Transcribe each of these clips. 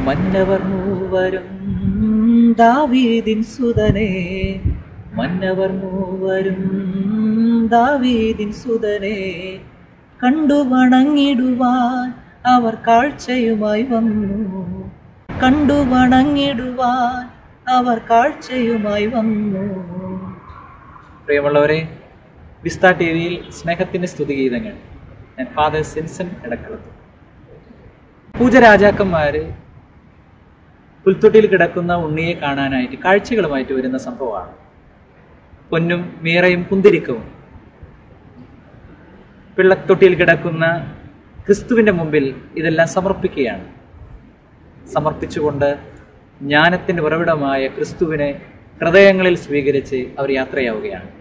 മന്നവർ മൂവരും ദാവീദിൻ സുതനെ മന്നവർ മൂവരും ദാവീദിൻ സുതനെ കണ്ടു വണങ്ങിടുവാൻ അവർ കാഴ്ചയുമായി വന്നു കണ്ടു വണങ്ങിടുവാൻ അവർ കാഴ്ചയുമായി വന്നു പ്രിയമുള്ളവരെ വിസ്ത ടി വിയിൽ സ്നേഹത്തിന്റെ സ്തുതിഗീതങ്ങൾ ഞാൻ ഫാദർ സിൻസൺ ഇടക്കളത്തു പൂജരാജാക്കന്മാര് പുൽത്തൊട്ടിയിൽ കിടക്കുന്ന ഉണ്ണിയെ കാണാനായിട്ട് കാഴ്ചകളുമായിട്ട് വരുന്ന സംഭവമാണ് പൊന്നും മീറയും കുന്തിരിക്കവും പിള്ളത്തൊട്ടിയിൽ കിടക്കുന്ന ക്രിസ്തുവിന്റെ മുമ്പിൽ ഇതെല്ലാം സമർപ്പിക്കുകയാണ് സമർപ്പിച്ചുകൊണ്ട് ജ്ഞാനത്തിന്റെ ഉറവിടമായ ക്രിസ്തുവിനെ ഹൃദയങ്ങളിൽ സ്വീകരിച്ച് അവർ യാത്രയാവുകയാണ്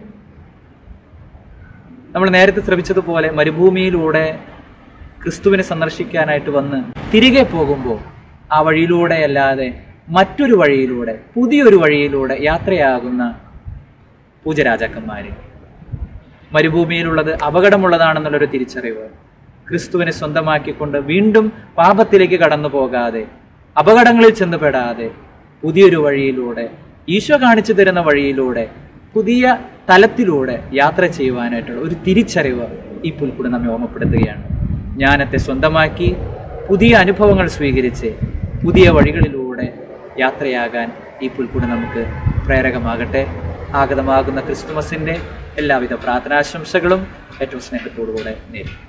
നമ്മൾ നേരത്തെ ശ്രമിച്ചതുപോലെ മരുഭൂമിയിലൂടെ ക്രിസ്തുവിനെ സന്ദർശിക്കാനായിട്ട് വന്ന് തിരികെ പോകുമ്പോൾ ആ വഴിയിലൂടെ അല്ലാതെ മറ്റൊരു വഴിയിലൂടെ പുതിയൊരു വഴിയിലൂടെ യാത്രയാകുന്ന പൂജരാജാക്കന്മാര് മരുഭൂമിയിലുള്ളത് അപകടമുള്ളതാണെന്നുള്ളൊരു തിരിച്ചറിവ് ക്രിസ്തുവിനെ സ്വന്തമാക്കിക്കൊണ്ട് വീണ്ടും പാപത്തിലേക്ക് കടന്നു പോകാതെ അപകടങ്ങളിൽ ചെന്നുപെടാതെ പുതിയൊരു വഴിയിലൂടെ ഈശോ കാണിച്ചു തരുന്ന വഴിയിലൂടെ പുതിയ തലത്തിലൂടെ യാത്ര ചെയ്യുവാനായിട്ടുള്ള ഒരു തിരിച്ചറിവ് ഈ പുൽക്കൂട് നമ്മെ ഓർമ്മപ്പെടുത്തുകയാണ് ജ്ഞാനത്തെ സ്വന്തമാക്കി പുതിയ അനുഭവങ്ങൾ സ്വീകരിച്ച് പുതിയ വഴികളിലൂടെ യാത്രയാകാൻ ഈ പുൽക്കൂട് നമുക്ക് പ്രേരകമാകട്ടെ ആഗതമാകുന്ന ക്രിസ്തുമസിന്റെ എല്ലാവിധ പ്രാർത്ഥനാശംസകളും ഏറ്റവും സ്നേഹത്തോടുകൂടെ നേരിടും